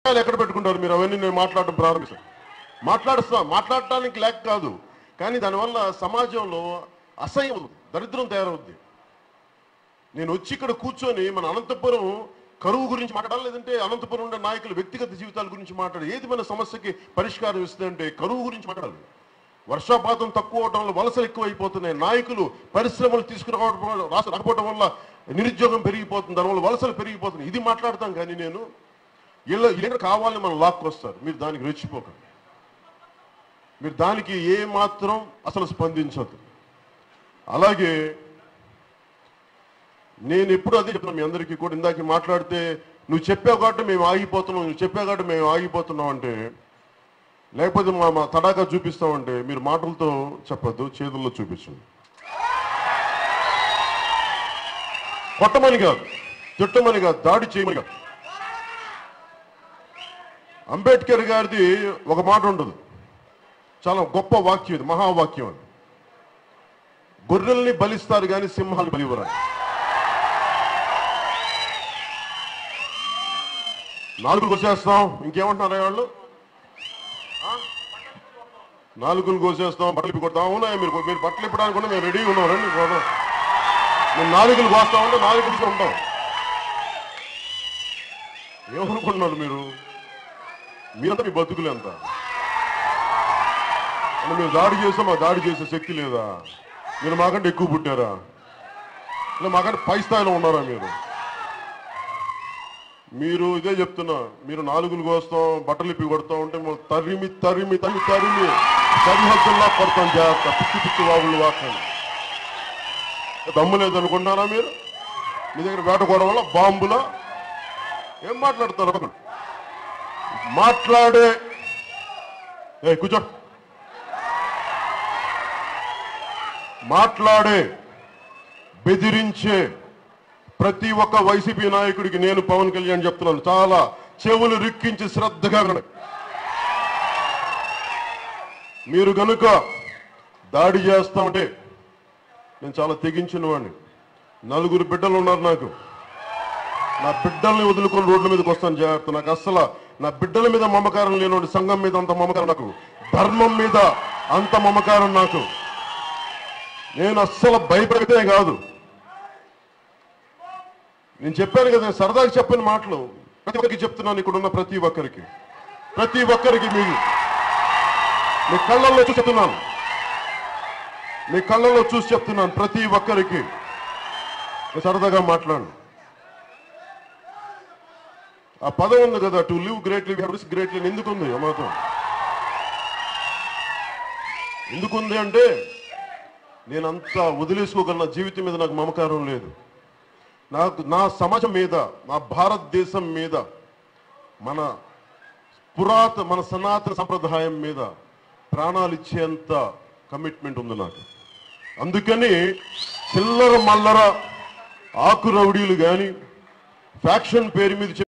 విషయాలు ఎక్కడ పెట్టుకుంటారు మీరు అవన్నీ నేను మాట్లాడడం ప్రారంభిస్తాను మాట్లాడుస్తా మాట్లాడటానికి లేక కాదు కానీ దానివల్ల సమాజంలో అసహ్యం అవుతుంది, దరిద్రం తయారవుద్ది నేను వచ్చి ఇక్కడ కూర్చొని మన అనంతపురం కరువు గురించి మాట్లాడాలి లేదంటే అనంతపురం ఉండే నాయకుల వ్యక్తిగత జీవితాల గురించి మాట్లాడాలి ఏది మన సమస్యకి పరిష్కారం ఇస్తుందంటే కరువు గురించి మాట్లాడాలి వర్షాపాతం తక్కువ అవడం వల్ల వలసలు ఎక్కువ అయిపోతున్నాయి నాయకులు పరిశ్రమలు తీసుకురావడం రాష్ట్ర రాకపోవడం వల్ల నిరుద్యోగం పెరిగిపోతుంది దానివల్ల వలసలు పెరిగిపోతున్నాయి ఇది మాట్లాడతాం కానీ నేను ఇళ్ళ ఇళ్ళ కావాలని మనం లాక్కొస్తారు మీరు దానికి రెచ్చిపోకండి మీరు దానికి ఏ మాత్రం అసలు స్పందించదు అలాగే నేను ఎప్పుడు అదే చెప్తాను మీ అందరికీ కూడా ఇందాక మాట్లాడితే నువ్వు చెప్పావు కాబట్టి మేము ఆగిపోతున్నాం నువ్వు చెప్పావు కాబట్టి మేము ఆగిపోతున్నాం అంటే లేకపోతే మా మా తడాకా చూపిస్తామంటే మీరు మాటలతో చెప్పొద్దు చేతుల్లో చూపించండి కొట్టమని కాదు తిట్టమని కాదు దాడి చేయమని కాదు అంబేద్కర్ గారిది ఒక మాట ఉండదు చాలా గొప్ప వాక్యం ఇది మహావాక్యం అది గొర్రెల్ని బలిస్తారు కానీ సింహాలు బలివరు నాలుగులు కోసేస్తాం ఇంకేమంటున్నారు వాళ్ళు ఆ? నాలుగులు కోసేస్తాం బట్టలు ఇప్పి కొడతాం అవునా మీరు మీరు బట్టలు ఇప్పడానికి కూడా మేము రెడీగా ఉన్నాం రండి పోదాం. మేము నాలుగులు కోస్తామంటే నాలుగు ఉంటాం ఏమనుకుంటున్నారు మీరు మీరంతా మీ బతుకులు ఎంత అంటే మేము దాడి చేస్తాం మా దాడి చేసే శక్తి లేదా మీరు మాకంటే ఎక్కువ పుట్టారా లేదా మాకంటే పై స్థాయిలో ఉన్నారా మీరు మీరు ఇదే చెప్తున్నా మీరు నాలుగులు కోస్తాం బట్టలు ఇప్పి కొడతా ఉంటే మనం తరిమి తరిమి తరిమి తరిమి సరిహద్దుల్లా కొడతాం జాగ్రత్త పిచ్చి పిచ్చి వాగులు వాకండి దమ్ము లేదనుకుంటారా మీరు మీ దగ్గర వేటకోవడం వల్ల బాంబుల ఏం మాట్లాడతారు అక్కడ మాట్లాడే ఏ కూర్చో మాట్లాడే బెదిరించే ప్రతి ఒక్క వైసీపీ నాయకుడికి నేను పవన్ కళ్యాణ్ చెప్తున్నాను చాలా చెవులు రిక్కించి శ్రద్ధగా వినండి. మీరు గనుక దాడి చేస్తా ఉంటే నేను చాలా తెగించిన వాడిని నలుగురు బిడ్డలు ఉన్నారు నాకు నా బిడ్డల్ని వదులుకొని రోడ్ల మీదకి వస్తాను జాగ్రత్త నాకు అస్సలు నా బిడ్డల మీద మమకారం లేనోడి సంఘం మీద అంత మమకారం నాకు ధర్మం మీద అంత మమకారం నాకు నేను అస్సలు భయపడితే కాదు నేను చెప్పాను కదా సరదాగా చెప్పిన మాటలు ప్రతి ఒక్కరికి చెప్తున్నాను ఇక్కడ ఉన్న ప్రతి ఒక్కరికి ప్రతి ఒక్కరికి మీరు మీ కళ్ళల్లో చూసి చెప్తున్నాను మీ కళ్ళల్లో చూసి చెప్తున్నాను ప్రతి ఒక్కరికి నేను సరదాగా మాట్లాడు ఆ పదం ఉంది కదా టు లివ్ గ్రేట్లీ గ్రేట్లీ ఎందుకు ఉంది ఆ మాత్రం ఎందుకుంది అంటే నేనంతా వదిలేసుకోగల జీవితం మీద నాకు మమకారం లేదు నాకు నా సమాజం మీద నా భారతదేశం మీద మన పురాత మన సనాతన సంప్రదాయం మీద ప్రాణాలు ఇచ్చేంత కమిట్మెంట్ ఉంది నాకు అందుకని చిల్లర మల్లర ఆకు రౌడీలు కానీ ఫ్యాక్షన్ పేరు మీద